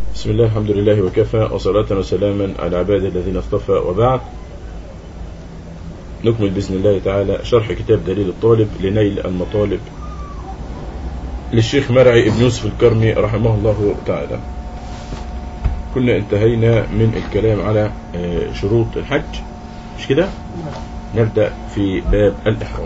بسم الله الحمد لله وكفى وصلاة وسلاما على عباده الذين اصطفى وبعد نكمل بإذن الله تعالى شرح كتاب دليل الطالب لنيل المطالب للشيخ مرعي ابن يوسف الكرمي رحمه الله تعالى كنا انتهينا من الكلام على شروط الحج مش كده نبدأ في باب الإحرام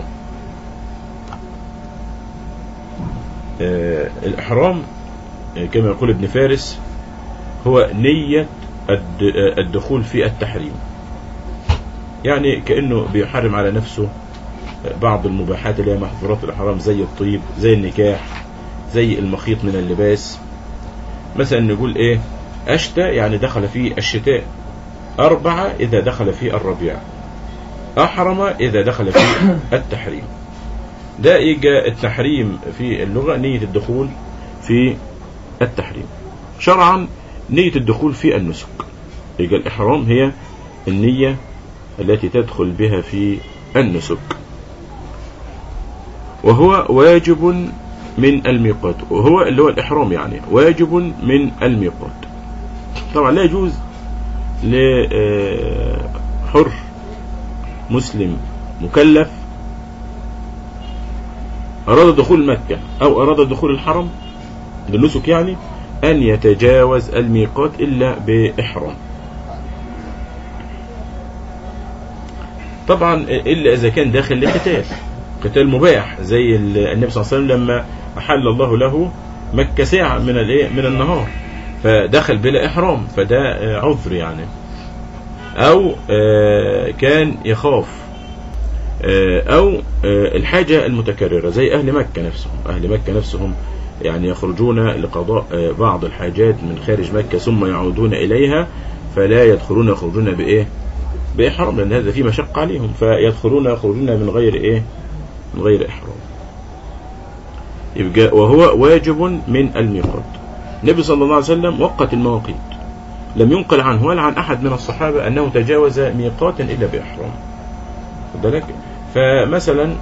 الإحرام كما يقول ابن فارس هو نية الدخول في التحريم يعني كأنه بيحرم على نفسه بعض المباحات اللي هي محظورات الإحرام زي الطيب زي النكاح زي المخيط من اللباس مثلا نقول ايه أشتى يعني دخل في الشتاء أربعة إذا دخل في الربيع أحرم إذا دخل في التحريم ده يجا التحريم في اللغة نية الدخول في التحريم شرعا نية الدخول في النسك يجا الإحرام هي النية التي تدخل بها في النسك وهو واجب من الميقات وهو اللي هو الإحرام يعني واجب من الميقات طبعا لا يجوز لحر مسلم مكلف أراد دخول مكة أو أراد دخول الحرم للنسك يعني أن يتجاوز الميقات إلا بإحرام طبعا إلا إذا كان داخل لقتال قتال مباح زي النبي صلى الله عليه وسلم لما أحل الله له مكة ساعة من الايه من النهار فدخل بلا إحرام فده عذر يعني أو كان يخاف أو الحاجة المتكررة زي أهل مكة نفسهم أهل مكة نفسهم يعني يخرجون لقضاء بعض الحاجات من خارج مكة ثم يعودون إليها فلا يدخلون يخرجون بإيه بإحرام لأن هذا فيه مشقة عليهم فيدخلون يخرجون من غير إيه من غير إحرام يبقى وهو واجب من الميقات النبي صلى الله عليه وسلم وقت المواقيت لم ينقل عنه ولا عن أحد من الصحابة أنه تجاوز ميقاتا إلا بإحرام بالك فمثلا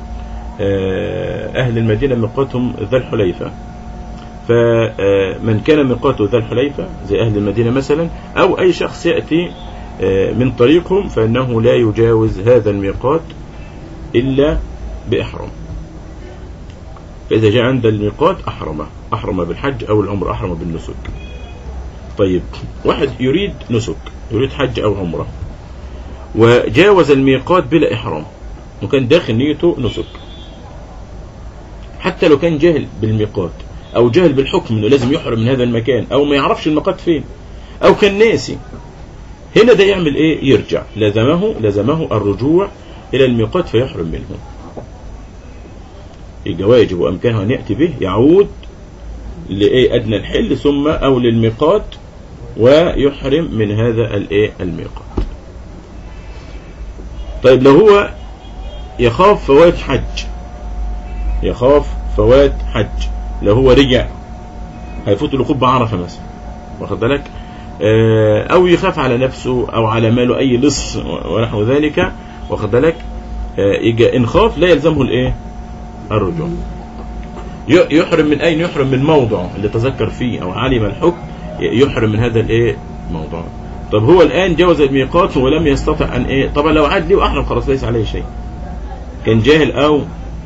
أهل المدينة ميقاتهم ذا الحليفة فمن كان ميقاته ذا الحليفة زي أهل المدينة مثلا أو أي شخص يأتي من طريقهم فإنه لا يجاوز هذا الميقات إلا بإحرام فإذا جاء عند الميقات أحرمه أحرم بالحج أو العمر أحرم بالنسك طيب واحد يريد نسك يريد حج أو عمره وجاوز الميقات بلا إحرام وكان داخل نيته نسك حتى لو كان جاهل بالميقات أو جاهل بالحكم أنه لازم يحرم من هذا المكان أو ما يعرفش الميقات فين أو كان ناسي هنا ده يعمل إيه يرجع لزمه لزمه الرجوع إلى الميقات فيحرم منه يبقى واجب وأمكانه أن يأتي به يعود لإيه أدنى الحل ثم أو للميقات ويحرم من هذا الإيه الميقات طيب لو هو يخاف فوات حج يخاف فوات حج لو هو رجع هيفوت له قبة عرفة مثلا واخد بالك او يخاف على نفسه او على ماله اي لص ونحو ذلك واخد بالك يجي ان خاف لا يلزمه الايه الرجوع يحرم من اين يحرم من موضعه اللي تذكر فيه او علم الحكم يحرم من هذا الايه موضوع طب هو الان جاوز الميقات ولم يستطع ان ايه طبعا لو عاد ليه واحرم خلاص ليس عليه شيء كان جاهل او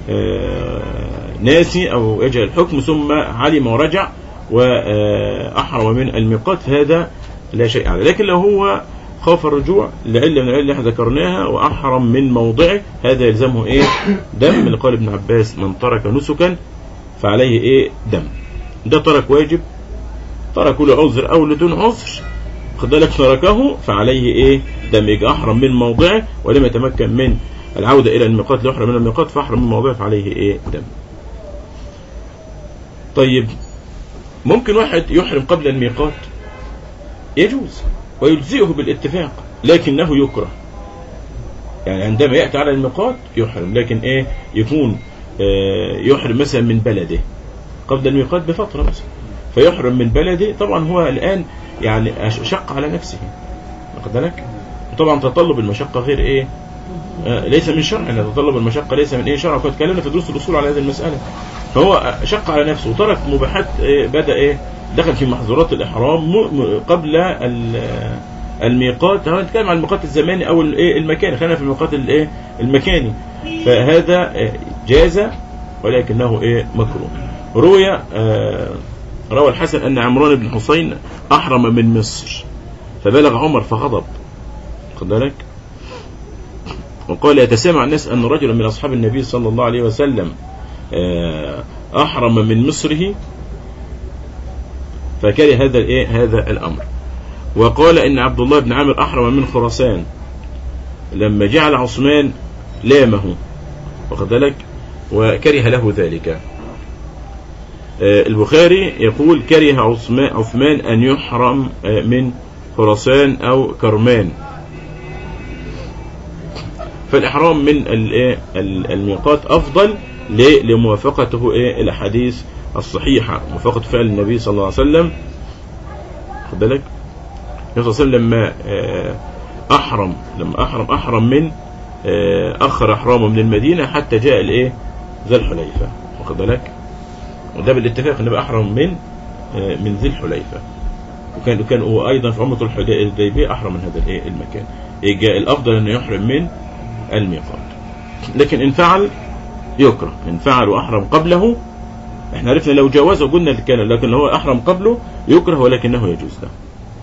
ناسي او يجهل الحكم ثم علم ورجع واحرم من الميقات هذا لا شيء عليه لكن لو هو خاف الرجوع لعله من العلة اللي احنا ذكرناها واحرم من موضعه هذا يلزمه ايه دم اللي قال ابن عباس من ترك نسكا فعليه ايه دم ده ترك واجب ترك لعذر او لدون عذر خد بالك تركه فعليه ايه دم يجي احرم من موضعه ولم يتمكن من العودة الى الميقات ليحرم من الميقات فاحرم من موضعه فعليه ايه دم طيب ممكن واحد يحرم قبل الميقات يجوز ويجزئه بالاتفاق لكنه يكره يعني عندما يأتي على الميقات يحرم لكن ايه يكون آه يحرم مثلا من بلده قبل الميقات بفترة مثلا فيحرم من بلده طبعا هو الآن يعني شق على نفسه واخد بالك طبعا تطلب المشقة غير ايه آه ليس من شرع ان تطلب المشقة ليس من ايه شرع كنت اتكلمنا في دروس الاصول على هذه المسألة فهو شق على نفسه وترك مباحات إيه بدأ ايه دخل في محظورات الإحرام م- م- قبل ال- الميقات هو نتكلم عن الميقات الزماني أو الإيه المكاني خلينا في الميقات الإيه المكاني فهذا آه، جاز ولكنه إيه مكروه روي آه، روى الحسن أن عمران بن حسين أحرم من مصر فبلغ عمر فغضب خد بالك وقال يتسامع الناس أن رجلا من أصحاب النبي صلى الله عليه وسلم آه، أحرم من مصره فكره هذا الإيه هذا الأمر وقال إن عبد الله بن عامر أحرم من خراسان لما جعل عثمان لامه واخد بالك وكره له ذلك آه، البخاري يقول كره عثمان عثمان أن يحرم آه، من خراسان أو كرمان فالإحرام من الإيه؟ ال- الميقات أفضل ليه؟ لموافقته إيه؟ الأحاديث الصحيحة موافقة فعل النبي صلى الله عليه وسلم خد بالك النبي صلى الله عليه وسلم لما آه، أحرم لما أحرم أحرم من آه، أخر إحرامه من المدينة حتى جاء الإيه ذي الحليفة واخد بالك وده بالاتفاق النبي أحرم من آه، من ذي الحليفة وكان وكان هو أيضا في عمرة الحديبية أحرم من هذا الإيه المكان يجي الأفضل أنه يحرم من الميقات لكن إن فعل يكره إن فعل وأحرم قبله احنا عرفنا لو جوازه قلنا اللي كان لكن لو هو أحرم قبله يكره ولكنه يجوز له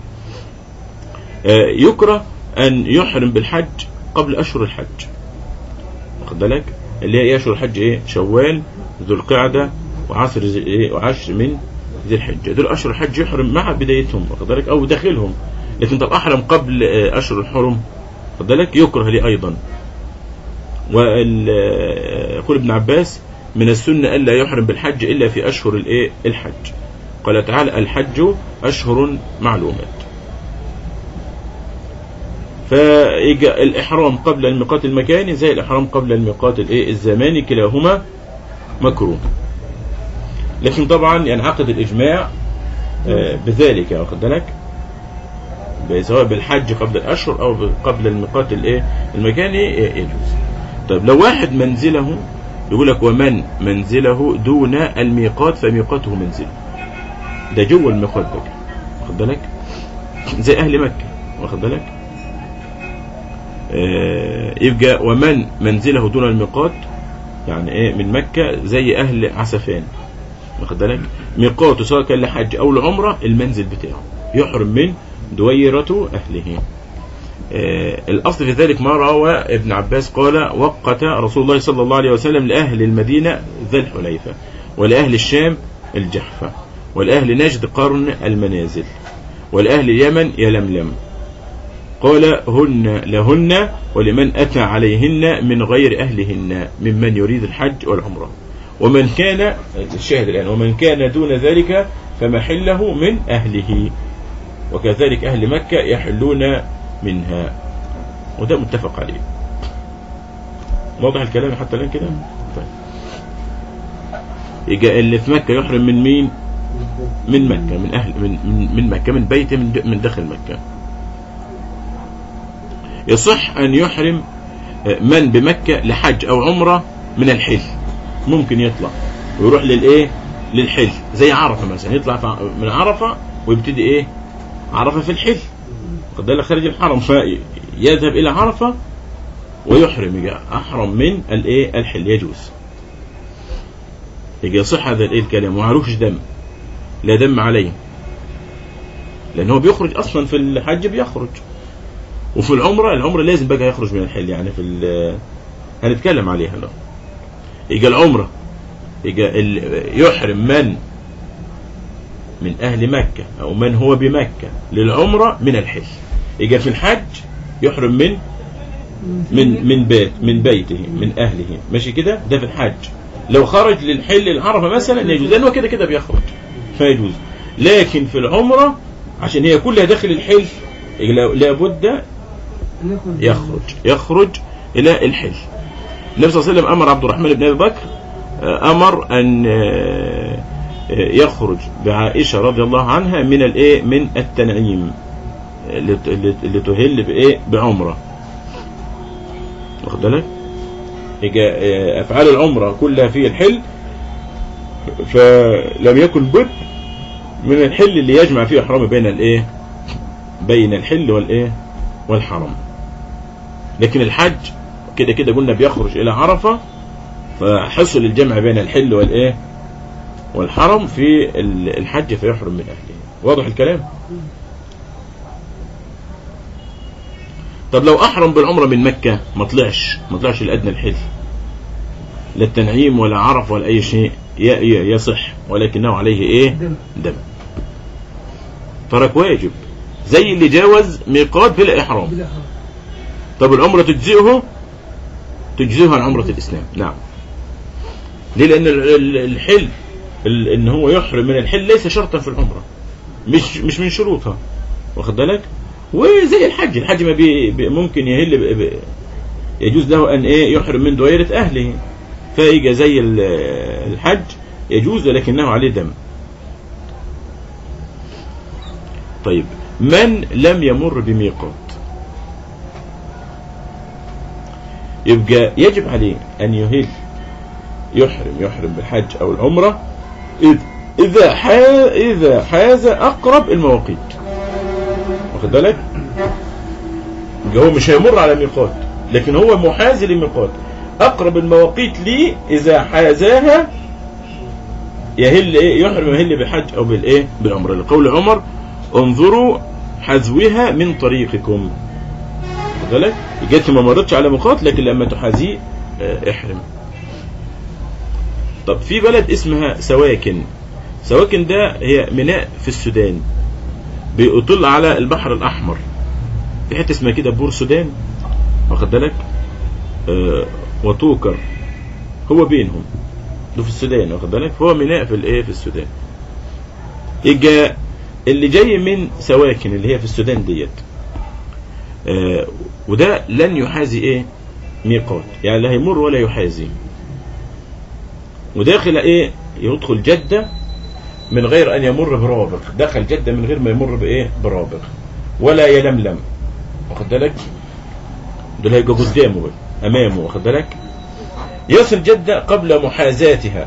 آه، يكره أن يحرم بالحج قبل أشهر الحج واخد بالك اللي هي إيه أشهر الحج إيه شوال ذو القعدة وعشر زي- إيه وعشر من ذي الحجة دول أشهر الحج يحرم مع بدايتهم واخد بالك أو داخلهم لكن طب أحرم قبل آه، أشهر الحرم واخد بالك يكره لي أيضا ويقول ابن عباس من السنة ألا يحرم بالحج إلا في أشهر الإيه الحج قال تعالى الحج أشهر معلومات فيجي الإحرام قبل الميقات المكاني زي الإحرام قبل الميقات الإيه الزماني كلاهما مكروه لكن طبعا ينعقد الإجماع آه، بذلك واخد بالك سواء بالحج قبل الأشهر أو قبل الميقات الإيه المكاني يجوز طيب لو واحد منزله يقول لك ومن منزله دون الميقات فميقاته منزله ده جوه الميقات بقى واخد بالك زي أهل مكة واخد بالك آه، يبقى ومن منزله دون الميقات يعني ايه من مكة زي أهل عسفان واخد بالك ميقاته سواء كان لحج أو لعمرة المنزل بتاعه يحرم من دويرة أهله آه، الأصل في ذلك ما روى ابن عباس قال وقت رسول الله صلى الله عليه وسلم لأهل المدينة ذا الحليفة ولأهل الشام الجحفة ولأهل نجد قرن المنازل ولأهل اليمن يلملم قال هن لهن ولمن أتى عليهن من غير أهلهن ممن يريد الحج والعمرة ومن كان الشاهد الآن ومن كان دون ذلك فمحله من أهله وكذلك أهل مكة يحلون منها وده متفق عليه واضح الكلام حتى الآن كده طيب يجي اللي في مكة يحرم من مين من مكة من أهل من من, من مكة من بيته من د- من داخل مكة يصح أن يحرم من بمكة لحج أو عمرة من الحل ممكن يطلع ويروح للإيه للحل زي عرفة مثلا يطلع في- من عرفة ويبتدي إيه عرفة في الحل قد بالك خارج الحرم فيذهب إلى عرفة ويحرم يجي أحرم من الإيه الحل يجوز يجي يصح هذا الإيه الكلام ومعلوش دم لا دم عليه لأن هو بيخرج أصلا في الحج بيخرج وفي العمرة العمرة لازم بقى يخرج من الحل يعني في ال- هنتكلم عليها لو يجي العمرة يجي ال- يحرم من من أهل مكة أو من هو بمكة للعمرة من الحل يجي في الحج يحرم من من من بيت من بيته من أهله ماشي كده ده في الحج لو خرج للحل العرفة مثلا يجوز لأنه كده كده بيخرج فيجوز لكن في العمرة عشان هي كلها داخل الحل يجي لا- لابد يخرج يخرج إلى الحل النبي صلى الله عليه وسلم أمر عبد الرحمن بن أبي بكر آه، أمر أن آه، آه، يخرج بعائشة رضي الله عنها من الإيه من التنعيم آه، لت- لت- لتهل بإيه بعمرة واخد بالك يجا- آه، أفعال العمرة كلها في الحل فلم يكن بد من الحل اللي يجمع فيه إحرام بين الإيه بين الحل والإيه والحرم لكن الحج كده كده قلنا بيخرج إلى عرفة فحصل الجمع بين الحل والإيه والحرم في ال- الحج فيحرم من أهله واضح الكلام طب لو أحرم بالعمرة من مكة ما طلعش ما طلعش الأدنى الحل لا التنعيم ولا عرف ولا أي شيء ي- ي- يصح ولكنه عليه إيه دم دم ترك واجب زي اللي جاوز ميقات بلا إحرام بلا حرام طب العمرة تجزئه تجزئه عن عمرة الإسلام نعم ليه لأن ال- ال- الحل ال- إن هو يحرم من الحل ليس شرطا في العمرة مش مش من شروطها واخد بالك وزي الحج الحج ما بي بي ممكن يهل ب- ب- يجوز له أن إيه يحرم من دويرة أهله فيجي زي ال- الحج يجوز لكنه عليه دم طيب من لم يمر بميقات يبقى يجب عليه أن يهل يحرم يحرم بالحج أو العمرة إذ إذا حاز إذا حاز أقرب المواقيت واخد بالك؟ يبقى هو مش هيمر على ميقات لكن هو محاز لميقات أقرب المواقيت ليه إذا حازاها يهل إيه يحرم يهل بالحج أو بالإيه بالعمرة لقول عمر انظروا حذوها من طريقكم واخد بالك؟ جيت ما مرتش على ميقات لكن لما تحاذيه آه، احرم طب في بلد اسمها سواكن سواكن ده هي ميناء في السودان بيطل على البحر الأحمر في حتة اسمها كده بور سودان واخد بالك آه وتوكر هو بينهم ده في السودان واخد بالك فهو ميناء في الايه في السودان يجي اللي جاي من سواكن اللي هي في السودان ديت آه وده لن يحازي ايه ميقات يعني لا هيمر ولا يحازي وداخل ايه يدخل جدة من غير ان يمر برابغ دخل جدة من غير ما يمر بايه برابغ ولا يلملم واخد بالك دول هيبقى قدامه بقى، امامه واخد بالك يصل جدة قبل محاذاتها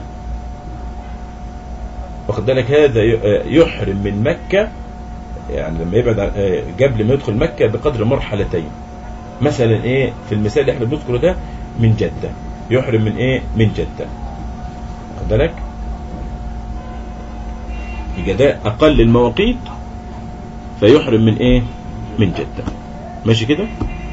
واخد بالك هذا ي- آه، يحرم من مكة يعني لما يبعد عن- آه، قبل ما يدخل مكة بقدر مرحلتين مثلا ايه في المثال اللي احنا بنذكره ده من جدة يحرم من ايه من جدة واخد بالك يبقى ده اقل المواقيت فيحرم من ايه من جدة ماشي كده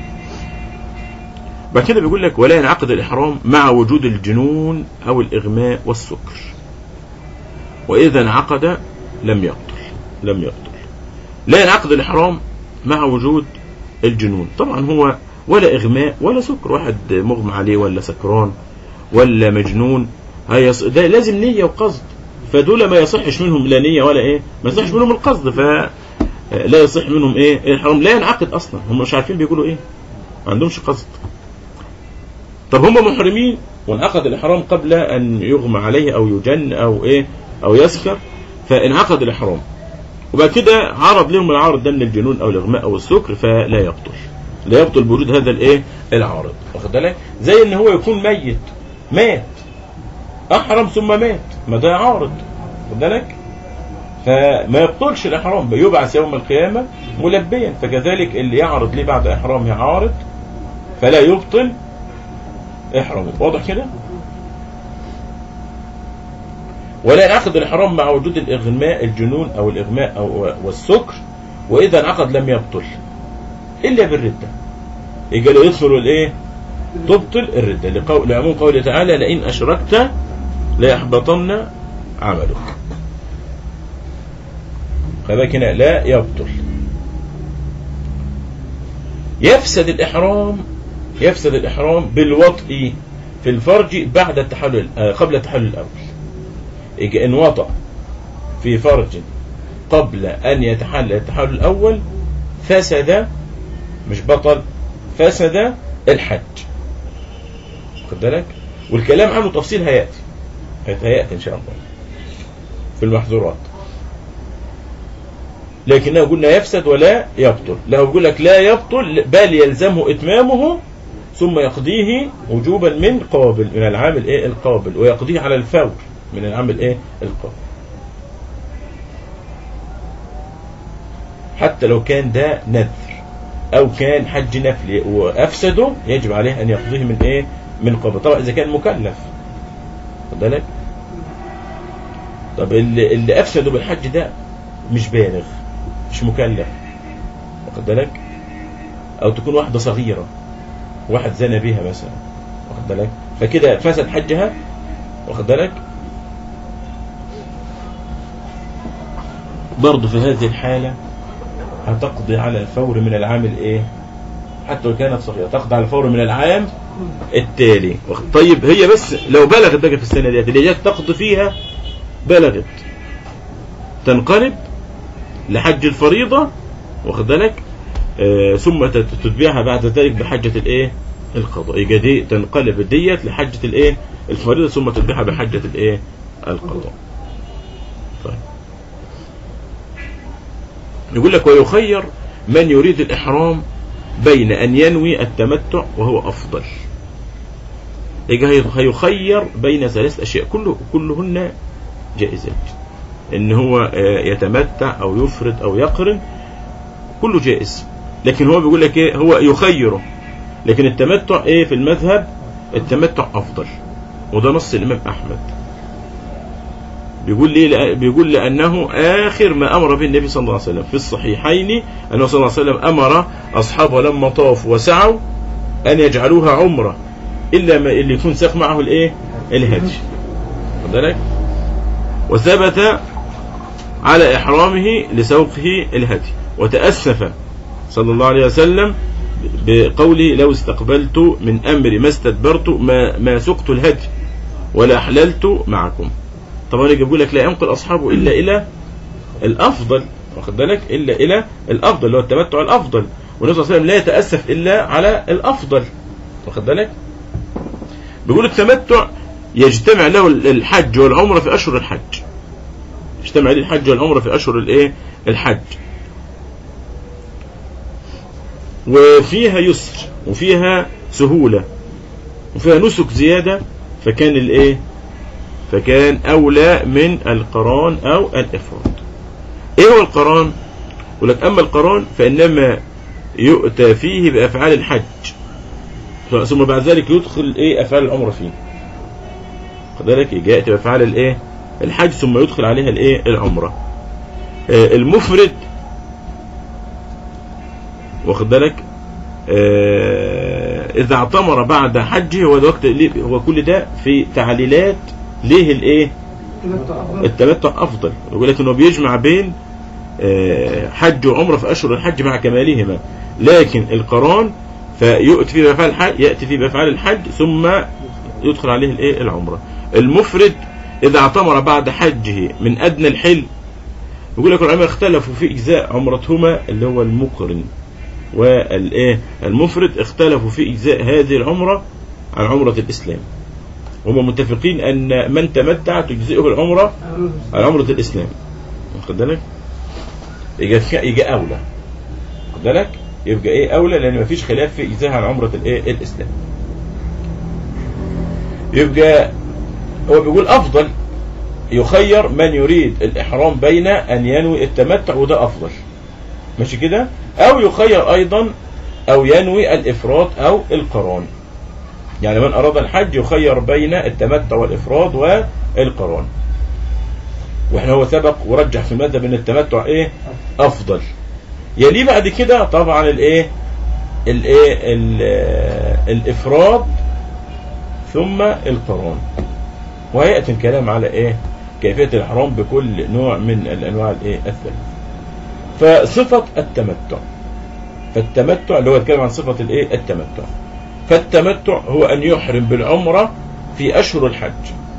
بعد كده بيقول لك ولا ينعقد الإحرام مع وجود الجنون أو الإغماء والسكر وإذا انعقد لم يبطل لم يبطل لا ينعقد الإحرام مع وجود الجنون طبعا هو ولا إغماء ولا سكر واحد مغمى عليه ولا سكران ولا مجنون هيص... ده لازم نية وقصد فدول ما يصحش منهم لا نية ولا إيه ما يصحش منهم القصد ف لا يصح منهم إيه الحرام لا ينعقد أصلا هم مش عارفين بيقولوا إيه ما عندهمش قصد طب هم محرمين وانعقد الإحرام قبل أن يغمى عليه أو يجن أو إيه أو يسكر فانعقد الإحرام وبعد كده عرض لهم العارض ده من الجنون أو الإغماء أو السكر فلا يبطل لا يبطل بوجود هذا الإيه العارض واخد بالك زي إن هو يكون ميت مات أحرم ثم مات ما ده عارض واخد بالك فما يبطلش الإحرام يبعث يوم القيامة ملبيا فكذلك اللي يعرض ليه بعد إحرامه عارض فلا يبطل احرموا واضح كده ولا ينعقد الإحرام مع وجود الإغماء الجنون أو الإغماء أو والسكر وإذا انعقد لم يبطل إلا بالردة يجي له يدخل الإيه تبطل الردة لقول لعموم قوله تعالى لئن أشركت ليحبطن عملك فذلك هنا لا يبطل يفسد الإحرام يفسد الإحرام بالوطء في الفرج بعد التحلل آه، قبل التحلل الأول يجي إن وطأ في فرج قبل أن يتحلل التحلل الأول فسد مش بطل فسد الحج خد بالك والكلام عنه تفصيل هيأتي هيأتي إن شاء الله في المحظورات لكنه قلنا يفسد ولا يبطل له بيقول لك لا يبطل بل يلزمه إتمامه ثم يقضيه وجوبا من قابل من العام الايه القابل ويقضيه على الفور من العام الايه القابل حتى لو كان ده نذر او كان حج نفلي وافسده يجب عليه ان يقضيه من ايه من قبل طبعا اذا كان مكلف خد بالك طب اللي, اللي افسده بالحج ده مش بالغ مش مكلف واخد بالك او تكون واحده صغيره واحد زنى بيها مثلا واخد بالك فكده فسد حجها واخد بالك برضه في هذه الحالة هتقضي على الفور من العام الايه حتى لو كانت صغيرة تقضي على الفور من العام التالي واخد- طيب هي بس لو بلغت بقى في السنة ديت اللي جت تقضي فيها بلغت تنقلب لحج الفريضة واخد بالك آه ثم تت- تتبعها بعد ذلك بحجة الايه القضاء يبقى دي تنقلب ديت لحجة الايه الفريضة ثم تتبعها بحجة الايه القضاء طيب يقول لك ويخير من يريد الإحرام بين أن ينوي التمتع وهو أفضل يبقى هي- هيخير بين ثلاث أشياء كله كلهن جائزات إن هو آه، يتمتع أو يفرد أو يقرن كله جائز لكن هو بيقول لك إيه هو يخيره لكن التمتع إيه في المذهب التمتع أفضل وده نص الإمام أحمد بيقول ليه لأ- بيقول لأنه آخر ما أمر به النبي صلى الله عليه وسلم في الصحيحين أنه صلى الله عليه وسلم أمر أصحابه لما طافوا وسعوا أن يجعلوها عمرة إلا ما اللي يكون ساق معه الإيه الهدي خد بالك وثبت على إحرامه لسوقه الهدي وتأسف صلى الله عليه وسلم بقوله لو استقبلت من أمري ما استدبرت ما, ما سقت الهدي ولا أحللت معكم طبعا يجي بيقول لك لا ينقل أصحابه إلا إلى الأفضل واخد بالك إلا إلى الأفضل اللي هو التمتع الأفضل والنبي صلى الله عليه وسلم لا يتأسف إلا على الأفضل واخد بالك بيقول التمتع يجتمع له الحج والعمرة في أشهر الحج يجتمع له الحج والعمرة في أشهر الإيه الحج وفيها يسر وفيها سهولة وفيها نسك زيادة فكان الإيه فكان أولى من القران أو الإفراد إيه هو القران يقول لك أما القران فإنما يؤتى فيه بأفعال الحج ثم بعد ذلك يدخل إيه أفعال العمرة فيه خد بالك يأتي بأفعال الإيه الحج ثم يدخل عليها الإيه العمرة آه المفرد واخد بالك آه إذا اعتمر بعد حجه هو الوقت هو كل ده في تعليلات ليه الايه التمتع افضل يقول لك انه بيجمع بين حج وعمره في اشهر الحج مع كمالهما لكن القران فيؤتي فيه بافعال الحج ياتي فيه بافعال الحج ثم يدخل عليه الايه العمره المفرد اذا اعتمر بعد حجه من ادنى الحل يقول لك العلماء اختلفوا في اجزاء عمرتهما اللي هو المقرن والايه المفرد اختلفوا في اجزاء هذه العمره عن عمره الاسلام هم متفقين ان من تمتع تجزئه العمره على عمره الاسلام واخد بالك يبقى يبقى اولى واخد بالك يبقى ايه اولى لان مفيش خلاف في اجزاءها عن عمره الايه الاسلام يبقى هو بيقول افضل يخير من يريد الاحرام بين ان ينوي التمتع وده افضل ماشي كده او يخير ايضا او ينوي الافراط او القران يعني من أراد الحج يخير بين التمتع والإفراد والقران واحنا هو سبق ورجح في المذهب ان التمتع ايه افضل يلي بعد كده طبعا الايه الايه الافراد ثم القران وهياتي الكلام على ايه كيفيه الاحرام بكل نوع من الانواع الايه الثلاث فصفه التمتع فالتمتع اللي هو يتكلم عن صفه الايه التمتع فالتمتع هو أن يحرم بالعمرة في أشهر الحج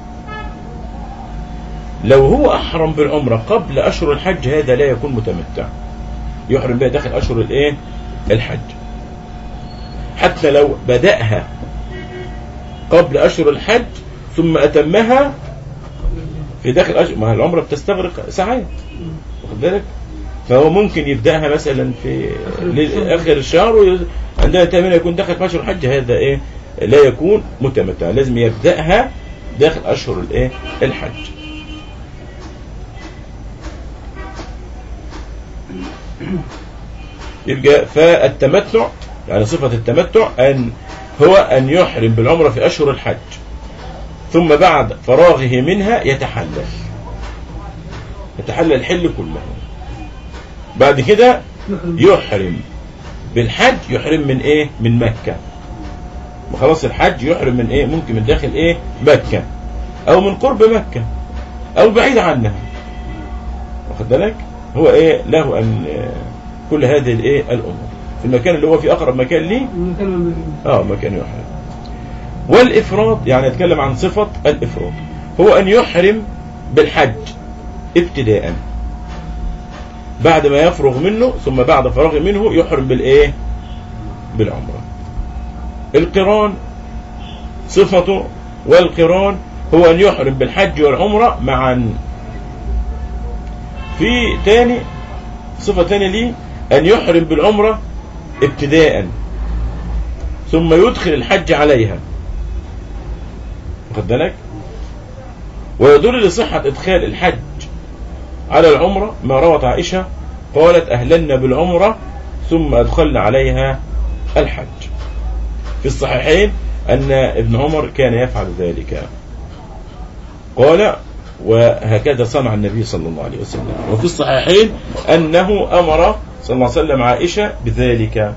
لو هو أحرم بالعمرة قبل أشهر الحج هذا لا يكون متمتع يحرم بها داخل أشهر الإيه؟ الحج حتى لو بدأها قبل أشهر الحج ثم أتمها في داخل أشهر ما العمرة بتستغرق ساعات واخد بالك فهو ممكن يبدأها مثلا في آخر الشهر عندما تأمين يكون داخل في أشهر الحج هذا إيه لا يكون متمتع لازم يبدأها داخل أشهر الإيه الحج يبقى فالتمتع يعني صفة التمتع أن هو أن يحرم بالعمرة في أشهر الحج ثم بعد فراغه منها يتحلل يتحلل الحل كله بعد كده يحرم بالحج يحرم من ايه من مكة وخلاص الحج يحرم من ايه ممكن من داخل ايه مكة او من قرب مكة او بعيد عنها واخد بالك هو ايه له ان آه، كل هذه الايه الامور في المكان اللي هو في اقرب مكان ليه المكان المدينة. اه مكان يحرم والإفراد يعني نتكلم عن صفة الإفراد هو أن يحرم بالحج ابتداء بعد ما يفرغ منه ثم بعد فراغ منه يحرم بالإيه بالعمرة القران صفته والقران هو أن يحرم بالحج والعمرة معا في تاني صفة تانية ليه أن يحرم بالعمرة ابتداء ثم يدخل الحج عليها واخد بالك ويدل لصحة إدخال الحج على العمرة ما روت عائشة قالت أهلنا بالعمرة ثم أدخلنا عليها الحج في الصحيحين أن ابن عمر كان يفعل ذلك قال وهكذا صنع النبي صلى الله عليه وسلم وفي الصحيحين أنه أمر صلى الله عليه وسلم عائشة بذلك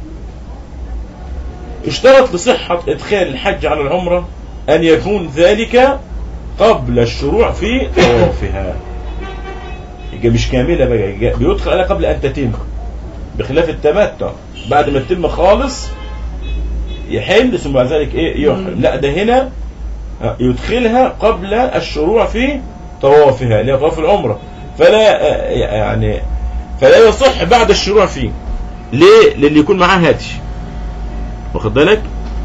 اشترط لصحة إدخال الحج على العمرة أن يكون ذلك قبل الشروع في طوافها يبقى مش كاملة بقى يبقى بيدخل عليها قبل أن تتم بخلاف التمتع بعد ما تتم خالص يحل ثم بعد ذلك ايه يحرم لا ده هنا يدخلها قبل الشروع في طوافها اللي هي طواف العمرة فلا آه، يعني فلا يصح بعد الشروع فيه ليه؟ للي يكون معاه هدي واخد بالك؟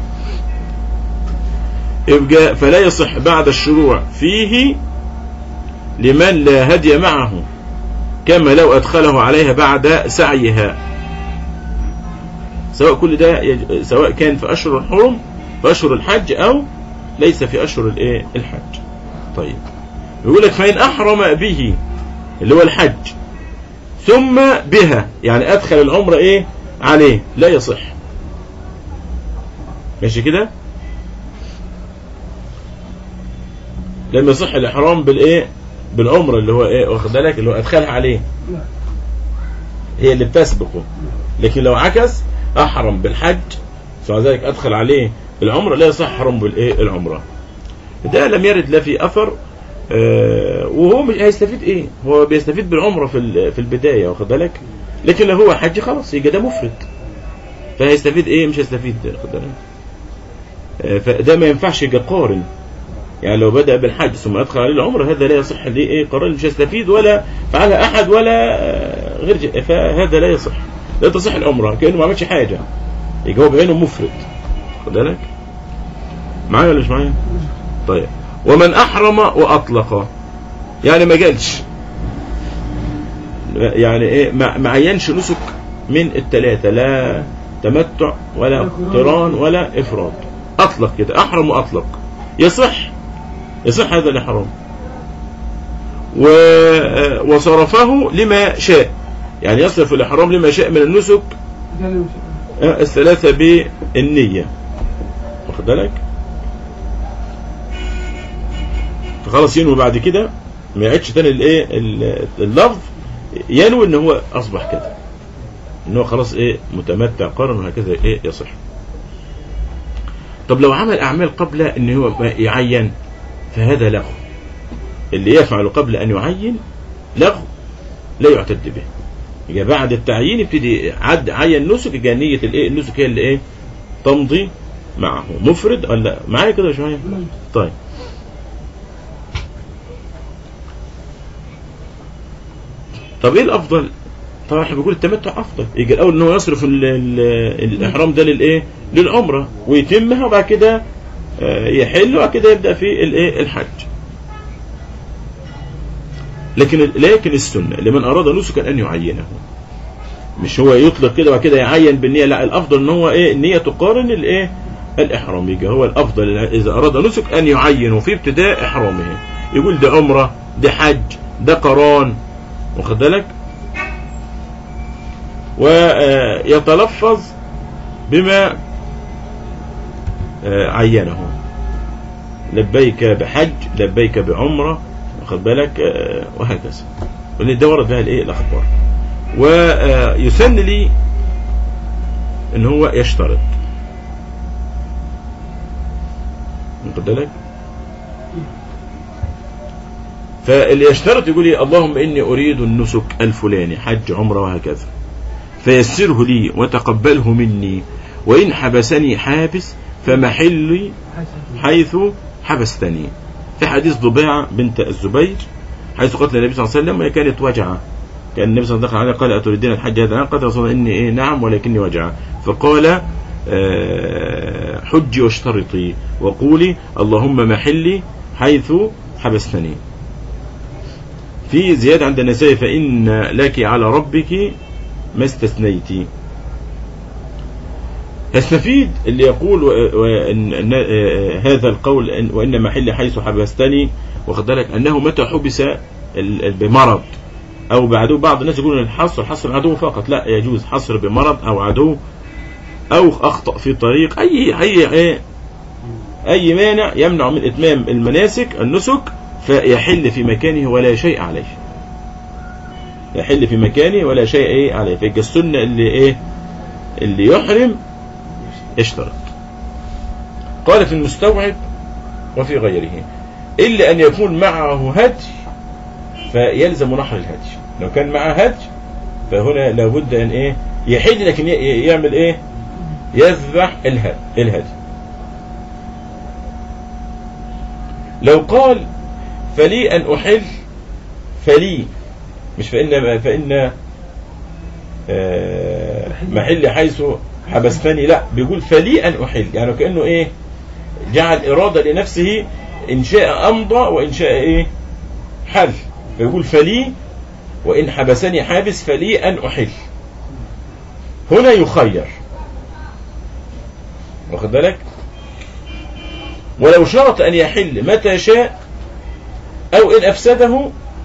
يبقى فلا يصح بعد الشروع فيه لمن لا هدي معه كما لو أدخله عليها بعد سعيها سواء كل ده يج- سواء كان في أشهر الحرم في أشهر الحج أو ليس في أشهر الإيه الحج طيب يقول لك فإن أحرم به اللي هو الحج ثم بها يعني أدخل العمرة إيه عليه لا يصح ماشي كده لم يصح الإحرام بالإيه بالعمرة اللي هو إيه واخد بالك اللي هو أدخلها عليه لا. هي اللي بتسبقه لكن لو عكس أحرم بالحج ثم ذلك أدخل عليه العمرة لا يصح حرم بالإيه العمرة ده لم يرد لا في أثر آه، وهو مش هيستفيد إيه هو بيستفيد بالعمرة في ال- في البداية واخد بالك لكن لو هو حج خلاص يبقى ده مفرد فهيستفيد إيه مش هيستفيد واخد بالك آه، فده ما ينفعش يبقى قارن يعني لو بدأ بالحج ثم أدخل عليه العمرة هذا لا يصح ليه إيه قرار مش يستفيد ولا فعلها أحد ولا آه، غير ج- فهذا لا يصح لا تصح العمرة كأنه ما عملش حاجة يبقى هو بعينه مفرد خد بالك معايا ولا مش معايا طيب ومن أحرم وأطلق يعني ما قالش يعني إيه ما ما عينش نسك من الثلاثة لا تمتع ولا قران ولا إفراد أطلق كده أحرم وأطلق يصح يصح هذا الإحرام و... وصرفه لما شاء يعني يصرف الإحرام لما شاء من النسك ده اللي مش آه، الثلاثة بالنية واخد بالك فخلاص ينوي بعد كده ما يعيدش تاني الايه ال- اللفظ ينوي ان هو اصبح كده ان هو خلاص ايه متمتع قارن وهكذا ايه يصح طب لو عمل اعمال قبل ان هو ما يعين فهذا لغو اللي يفعل قبل ان يعين لغو لا يعتد به يبقى بعد التعيين يبتدي عد عين نسك يبقى نية الايه النسك هي اللي ايه تمضي معه مفرد ولا معايا كده مش معايا نعم. طيب طب ايه الافضل طبعا احنا بنقول التمتع افضل يجي الاول ان هو يصرف ال ال الاحرام ده للايه للعمره ويتمها وبعد كده آه، يحل وبعد كده يبدا في الايه الحج لكن لكن السنه لمن اراد نسكا ان يعينه مش هو يطلق كده وبعد كده يعين بالنيه لا الافضل ان هو ايه النيه تقارن الايه الاحرام يجي هو الافضل اذا اراد نسك ان يعينه في ابتداء احرامه يقول ده عمره ده حج ده قران واخد بالك ويتلفظ بما آه، عينه لبيك بحج لبيك بعمرة واخد بالك آه، وهكذا لأن ده ورد بها الايه الأخبار ويسن لي ان هو يشترط واخد بالك فاللي يشترط يقول لي اللهم إني أريد النسك الفلاني حج عمرة وهكذا فيسره لي وتقبله مني وإن حبسني حابس فمحلي حيث حبستني في حديث ضباعة بنت الزبير حيث قتل النبي صلى الله عليه وسلم وهي كانت وجعة كان النبي صلى الله عليه وسلم قال أتريدين الحج هذا الآن قال رسول الله إني إيه نعم ولكني وجعة فقال آه، حجي واشترطي وقولي اللهم محلي حيث حبستني في زيادة عند النساء فإن لك على ربك ما استثنيت يستفيد اللي يقول و- وإن إن آه، هذا القول إن- وإن محل حيث حبستني واخد بالك أنه متى حبس ال- ال- بمرض أو بعدو بعض الناس يقولون الحصر حصر عدو فقط لا يجوز حصر بمرض أو عدو أو أخطأ في طريق أي أي أي, أي مانع يمنع من إتمام المناسك النسك فيحل في مكانه ولا شيء عليه يحل في مكانه ولا شيء ايه عليه فيبقى السنة اللي ايه اللي يحرم اشترط قال في المستوعب وفي غيره إلا أن يكون معه هدي فيلزم نحر الهدي لو كان معه هدي فهنا لابد أن إيه يحل لكن ي- ي- يعمل إيه يذبح الهدي, الهدي لو قال فلي أن أحل فلي مش فإن فإن آه، محل حيث حبستني لا بيقول فلي أن أحل يعني كأنه إيه جعل إرادة لنفسه إن شاء أمضى وإن شاء إيه حل فيقول فلي وإن حبسني حابس فلي أن أحل هنا يخير واخد بالك ولو شرط أن يحل متى شاء أو إن أفسده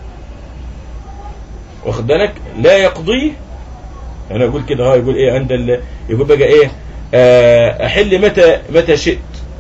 واخد بالك لا يقضيه أنا أقول كده ها يقول إيه عند ال... يقول بقى إيه آه، أحل متى متى شئت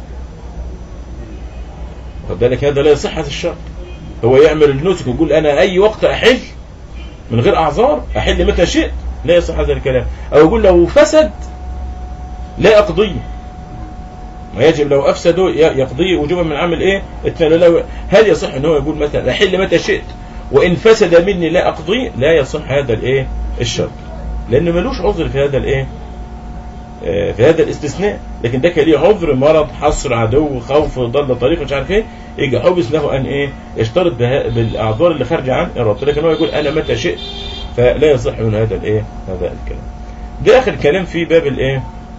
واخد بالك هذا لا يصح هذا الشرط هو يعمل النسك ويقول أنا أي وقت أحل من غير أعذار أحل متى شئت لا يصح هذا الكلام أو يقول لو فسد لا أقضيه ويجب لو أفسدوا ي- يقضيه وجوبا من عمل إيه الثاني لو هل يصح أن هو يقول مثلا أحل متى شئت وإن فسد مني لا أقضيه لا يصح هذا الإيه الشرط لأنه ملوش عذر في هذا الإيه آه، في هذا الاستثناء لكن ده كان ليه عذر مرض حصر عدو خوف ضل طريق مش عارف ايه يجي حبس له ان ايه يشترط بها بالاعذار اللي خارجه عن ارادته لكن هو يقول انا متى شئت فلا يصح من هذا الايه هذا الكلام ده اخر كلام في باب الايه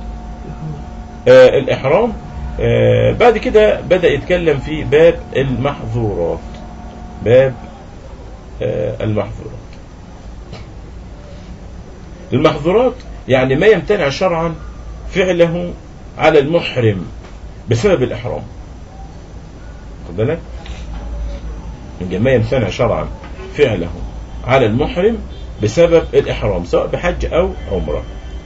آه الاحرام آه بعد كده بدا يتكلم في باب المحظورات باب آه المحظورات المحظورات يعني ما يمتنع شرعا فعله على المحرم بسبب الإحرام خد بالك يبقى ما يمتنع شرعا فعله على المحرم بسبب الإحرام سواء بحج أو عمرة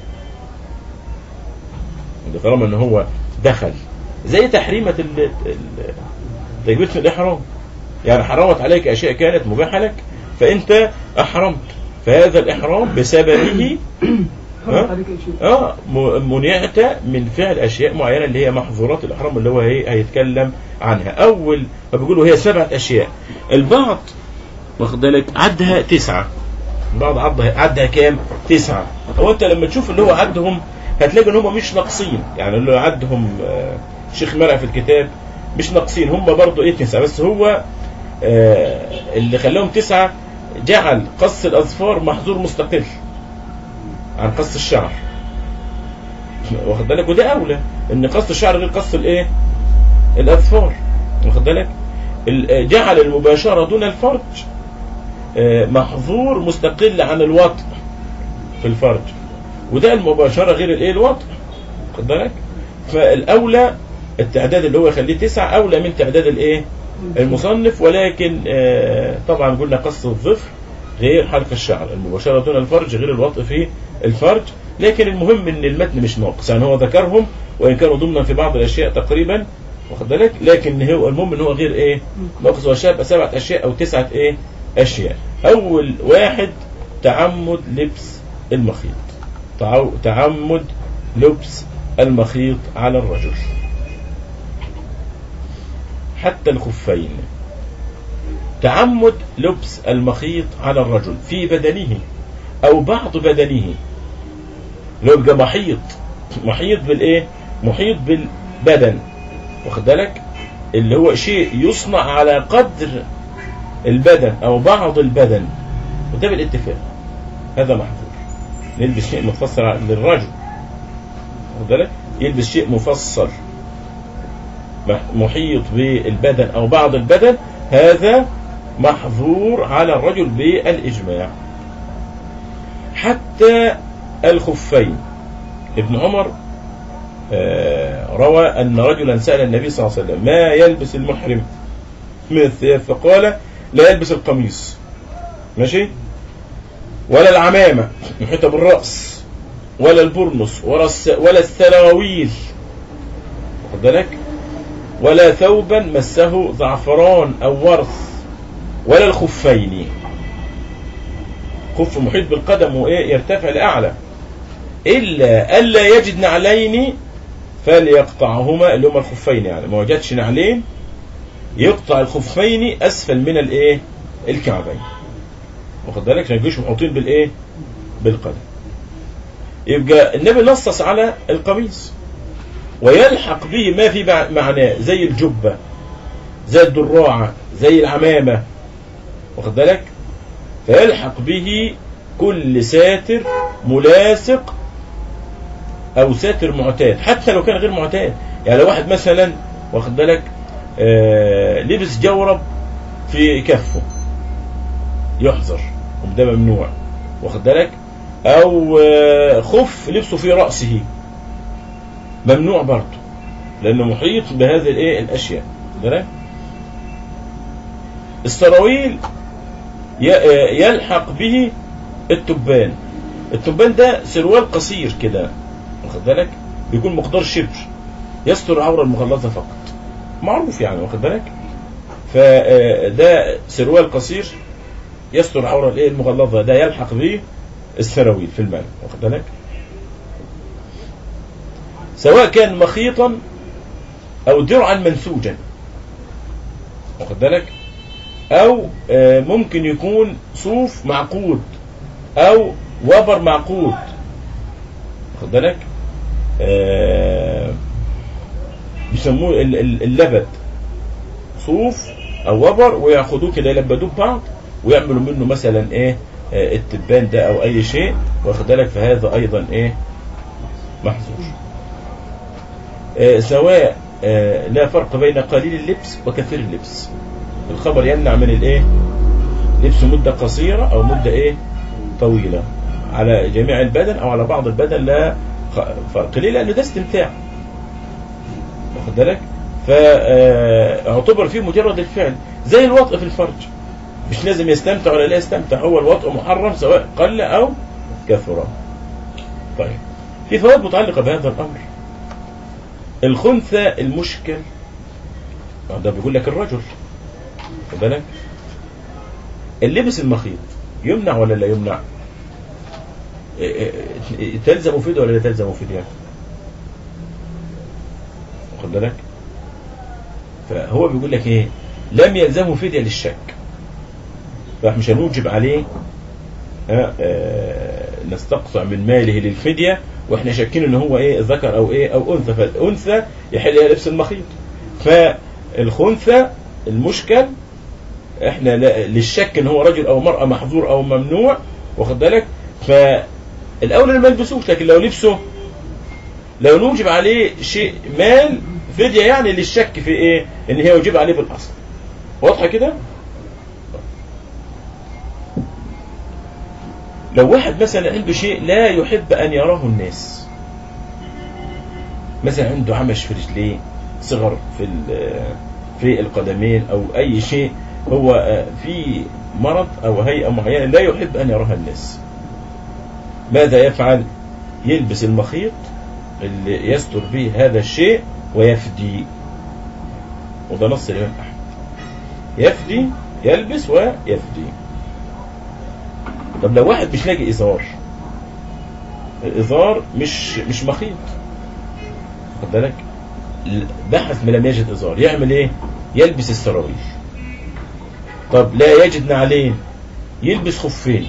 يبقى طالما ان هو دخل زي تحريمة ال- ال- تكبيرة الإحرام يعني حرمت عليك أشياء كانت مباحة لك فأنت أحرمت فهذا الإحرام بسببه ها؟ حرمت عليك شيء اه م- منعت من فعل اشياء معينه اللي هي محظورات الاحرام اللي هو هي هيتكلم عنها اول ما بيقولوا هي سبعه اشياء البعض واخد بالك عدها تسعه البعض عدها عدها كام تسعه هو انت لما تشوف اللي هو عدهم هتلاقي ان هم مش ناقصين يعني اللي عدهم آه، شيخ مرع في الكتاب مش ناقصين هم برضو ايه تسعه بس هو آه، اللي خلاهم تسعه جعل قص الاظفار محظور مستقل عن قص الشعر واخد بالك وده اولى ان قص الشعر غير قص الايه الاظفار واخد بالك ال- جعل المباشره دون الفرج آه، محظور مستقل عن الوطء في الفرج وده المباشره غير الايه الوطء واخد بالك فالاولى التعداد اللي هو يخليه تسعة اولى من تعداد الايه المصنف ولكن آه، طبعا قلنا قص الظفر غير حلق الشعر المباشرة دون الفرج غير الوطء في الفرج لكن المهم ان المتن مش ناقص يعني هو ذكرهم وان كانوا ضمنا في بعض الاشياء تقريبا واخد بالك لكن هو المهم ان هو غير ايه ناقص وشاب سبعه اشياء او تسعه ايه اشياء اول واحد تعمد لبس المخيط تعو- تعمد لبس المخيط على الرجل حتى الخفين تعمد لبس المخيط على الرجل في بدنه او بعض بدنه لو يبقى محيط محيط بالايه محيط بالبدن واخد بالك اللي هو شيء يصنع على قدر البدن او بعض البدن وده بالاتفاق هذا محظور نلبس شيء مفصل للرجل واخد بالك يلبس شيء مفصل محيط بالبدن او بعض البدن هذا محظور على الرجل بالاجماع حتى الخفين ابن عمر آه، روى أن رجلا سأل النبي صلى الله عليه وسلم ما يلبس المحرم من الثياب فقال لا يلبس القميص ماشي ولا العمامة محيطة بالرأس ولا البرنس ولا الس- ولا السراويل واخد بالك ولا ثوبا مسه زعفران أو ورث ولا الخفين خف محيط بالقدم وإيه يرتفع لأعلى إلا ألا يجد نعلين فليقطعهما اللي هما الخفين يعني ما وجدش نعلين يقطع الخفين أسفل من الإيه الكعبين واخد بالك عشان يجوش محوطين بالإيه بالقدم يبقى النبي نصص على القميص ويلحق به ما في مع- معناه زي الجبة زي الدراعة زي العمامة واخد بالك فيلحق به كل ساتر ملاصق او ساتر معتاد حتى لو كان غير معتاد يعني لو واحد مثلا واخد بالك آه لبس جورب في كفه يحظر وده ممنوع واخد بالك او آه خف لبسه في راسه ممنوع برضه لانه محيط بهذه الايه الاشياء واخد بالك السراويل ي- آه، يلحق به التبان التبان ده سروال قصير كده واخد بالك بيكون مقدار شبر يستر العوره المغلظه فقط معروف يعني واخد بالك فده سروال قصير يستر العوره الايه المغلظه ده يلحق به السراويل في المال واخد بالك سواء كان مخيطا او درعا منسوجا واخد بالك او آه، ممكن يكون صوف معقود او وبر معقود واخد بالك آه، بيسموه ال- ال- اللبد صوف او وبر وياخدوه كده يلبدوه ببعض ويعملوا منه مثلا ايه آه، التبان ده او اي شيء واخد بالك فهذا ايضا ايه محظور آه، سواء آه، لا فرق بين قليل اللبس وكثير اللبس الخبر يمنع من الايه لبس مدة قصيرة او مدة ايه طويلة على جميع البدن او على بعض البدن لا خ- فرق ليه لانه ده استمتاع واخد بالك فاعتبر فيه مجرد الفعل زي الوطء في الفرج مش لازم يستمتع ولا لا يستمتع هو الوطء محرم سواء قل او كثر طيب في فوائد متعلقة بهذا الامر الخنثى المشكل ده بيقول لك الرجل خد بالك اللبس المخيط يمنع ولا لا يمنع إيه إيه تلزم فدية ولا لا تلزم فدية واخد بالك فهو بيقول لك ايه لم يلزمه فدية للشك فمش هنوجب عليه ها آه نستقطع من ماله للفدية واحنا شاكين ان هو ايه ذكر او ايه او انثى فالانثى يحل لها لبس المخيط فالخنثى المشكل احنا لا- للشك ان هو رجل او مرأة محظور او ممنوع واخد بالك فالاولى ما يلبسوش لكن لو لبسه لو نوجب عليه شيء مال فدية يعني للشك في ايه ان هي يجب عليه بالاصل واضحة كده لو واحد مثلا عنده شيء لا يحب ان يراه الناس مثلا عنده عمش في رجليه صغر في ال- في القدمين او اي شيء هو آه، في مرض او هيئه معينه لا يحب ان يراها الناس ماذا يفعل يلبس المخيط اللي يستر به هذا الشيء ويفدي وده نص الإمام أحمد يفدي يلبس ويفدي طب لو واحد مش لاقي إزار الإزار مش مش مخيط خد بالك بحث ما لم يجد إزار يعمل إيه يلبس السراويل طب لا يجد نعلين يلبس خفين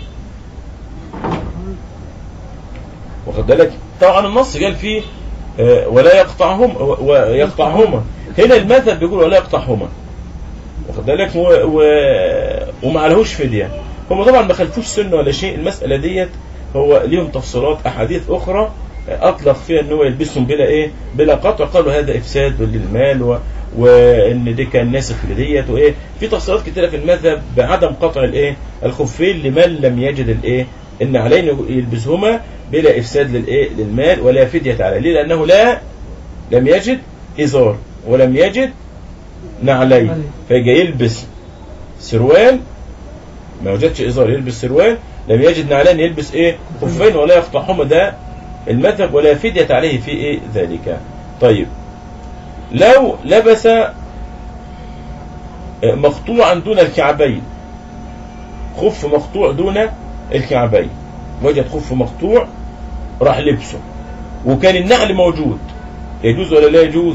واخد بالك طبعا النص قال فيه آه، ولا يقطعهم ويقطعهما هنا المذهب بيقول ولا يقطعهما واخد بالك و... و... وما عليهوش فديه هم طبعا ما خلفوش سنه ولا شيء المساله ديت هو ليهم تفصيلات احاديث اخرى اطلق فيها ان هو يلبسهم بلا ايه بلا قطع قالوا هذا افساد للمال و... وان دي كان ناسخ لديت وايه في تفصيلات كتيره في المذهب بعدم قطع الايه الخفين لمن لم يجد الايه ان عليه يلبسهما بلا افساد للايه للمال ولا فديه عليه ليه لانه لا لم يجد ازار ولم يجد نعلين فيجي يلبس سروال ما وجدش ازار يلبس سروال لم يجد نعلين يلبس ايه خفين ولا يقطعهما ده المذهب ولا فدية عليه في ايه ذلك طيب لو لبس مقطوعا دون الكعبين خف مقطوع دون الكعبين وجد خف مقطوع راح لبسه وكان النعل موجود يجوز ولا لا يجوز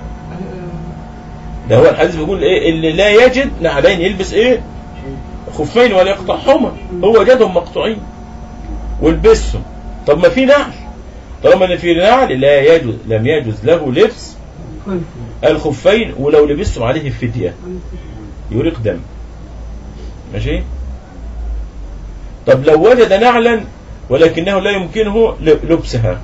ده هو الحديث بيقول ايه اللي لا يجد نعلين يلبس ايه خفين ولا يقطعهما هو وجدهم مقطوعين ولبسهم طب ما في نعل طالما ان في نعل لا يجوز لم يجوز له لبس الخفين ولو لبسهم عليه فدية يريق دم ماشي طب لو وجد نعلا ولكنه لا يمكنه لبسها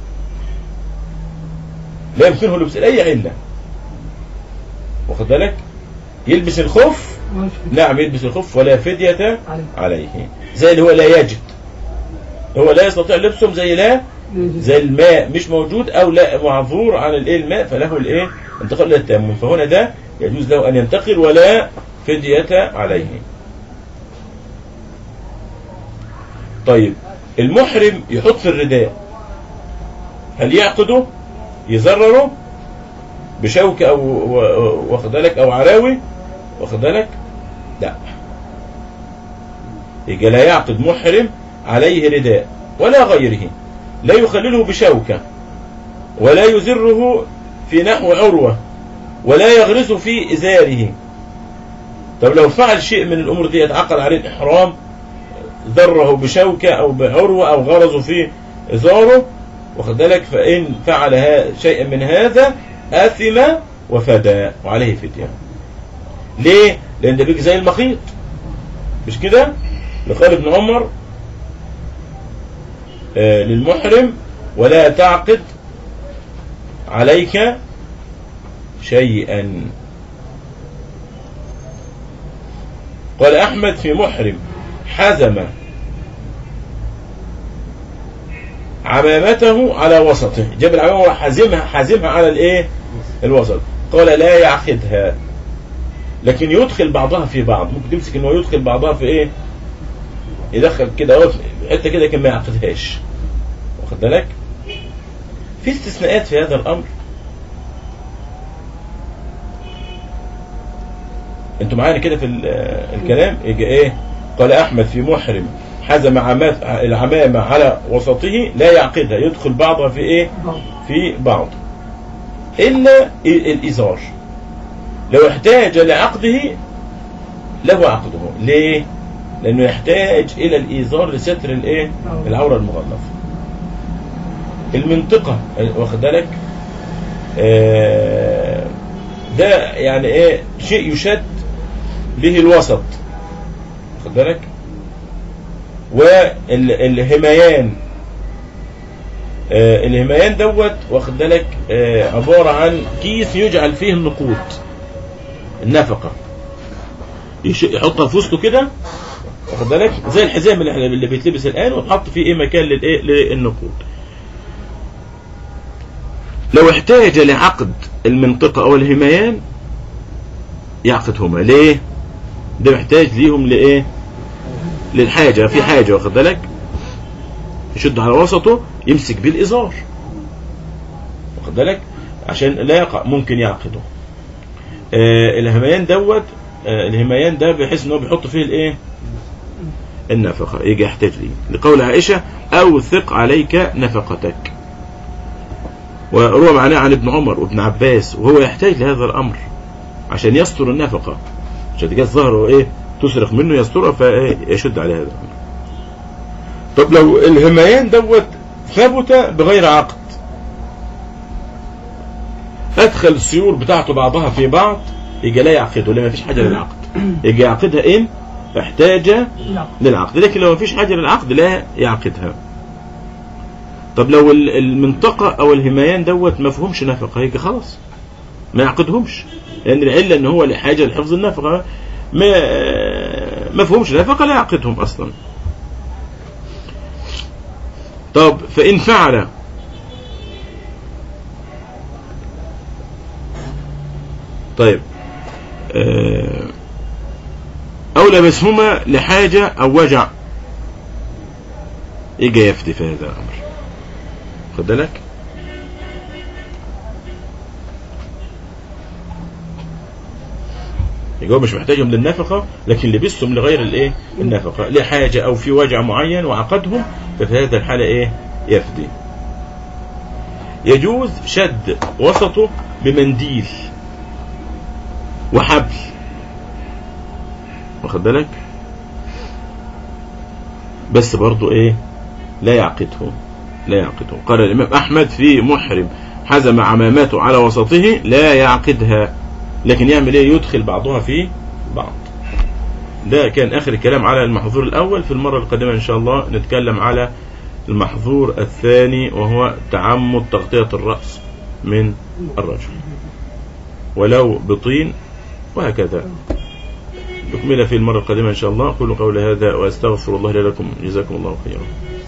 لا يمكنه لبس اي علة واخد بالك يلبس الخف نعم يلبس الخف ولا فدية عليه زي اللي هو لا يجد هو لا يستطيع لبسهم زي لا زي الماء مش موجود او لا معذور عن الايه الماء فله الايه انتقال الى التيمم فهنا ده يجوز له ان ينتقل ولا فدية عليه طيب المحرم يحط في الرداء هل يعقده يزرره بشوكة او واخد بالك او عراوي واخد بالك لا يجي لا يعقد محرم عليه رداء ولا غيره لا يخلله بشوكة ولا يزره في نحو عروة ولا يغرس في إزاره طب لو فعل شيء من الأمور دي يتعقد عليه الإحرام ذره بشوكة أو بعروة أو غرزه في إزاره واخد بالك فإن فعل شيئا من هذا آثم وفدى وعليه فدية ليه؟ لأن ده بيجي زي المخيط مش كده؟ لقال ابن عمر آه للمحرم ولا تعقد عليك شيئا قال أحمد في محرم حزم عمامته على وسطه جاب العمامة وحزمها حزمها على الايه الوسط قال لا يعقدها لكن يدخل بعضها في بعض ممكن تمسك انه يدخل بعضها في ايه يدخل كده حته كده لكن ما يعقدهاش واخد بالك في استثناءات في هذا الامر انتوا معانا كده في الكلام يجي ايه قال احمد في محرم حزم العمامة على وسطه لا يعقدها يدخل بعضها في ايه في بعض الا الازار لو احتاج لعقده له عقده ليه لانه يحتاج الى الايزار لستر الايه العوره المغلظه المنطقه واخد بالك آه ده يعني ايه شيء يشد به الوسط واخد بالك والهميان آه الهميان دوت واخد بالك آه عباره عن كيس يجعل فيه النقود النفقه يحطها في وسطه كده واخد بالك زي الحزام اللي احنا اللي بيتلبس الان وتحط فيه ايه مكان للايه للنقود لو احتاج لعقد المنطقة او الهميان يعقدهما ليه ده محتاج ليهم لايه للحاجة في حاجة واخد بالك يشد على وسطه يمسك بيه الإزار واخد بالك عشان لا يقع ممكن يعقده آه الهميان دوت آه الهميان ده بحيث ان هو بيحط فيه الايه النفقة يجي يحتاج ليه لقول عائشة أوثق عليك نفقتك وروى معناه عن ابن عمر وابن عباس وهو يحتاج لهذا الأمر عشان يستر النفقة عشان تجي ظهره ايه تسرق منه يسترها فيشد عليها هذا الأمر طب لو الهميان دوت ثبت بغير عقد ادخل السيور بتاعته بعضها في بعض يجي لا يعقده لما فيش حاجه للعقد يجي يعقدها ان احتاج لا للعقد لكن لو مفيش حاجه للعقد لا يعقدها طب لو ال- المنطقه او الهميان دوت ما فيهمش نفقه هيجي خلاص ما يعقدهمش لان العله ان هو لحاجه لحفظ النفقه ما ما فيهمش نفقه لا يعقدهم اصلا طب فان فعل طيب آه، أو لبسهما لحاجة أو وجع يجي يفتي في هذا الأمر خد بالك يبقى هو مش محتاجهم للنفقة لكن لبسهم لغير الايه النفقة لحاجة أو في وجع معين وعقدهم ففي هذا الحالة ايه يفدي يجوز شد وسطه بمنديل وحبل واخد بالك بس برضو ايه لا يعقده لا يعقده قال الامام احمد في محرم حزم عمامته على وسطه لا يعقدها لكن يعمل ايه يدخل بعضها في بعض ده كان اخر الكلام على المحظور الاول في المره القادمه ان شاء الله نتكلم على المحظور الثاني وهو تعمد تغطيه الراس من الرجل ولو بطين وهكذا نكمل في المرة القادمة إن شاء الله أقول قولي هذا وأستغفر الله لي ولكم جزاكم الله خيرا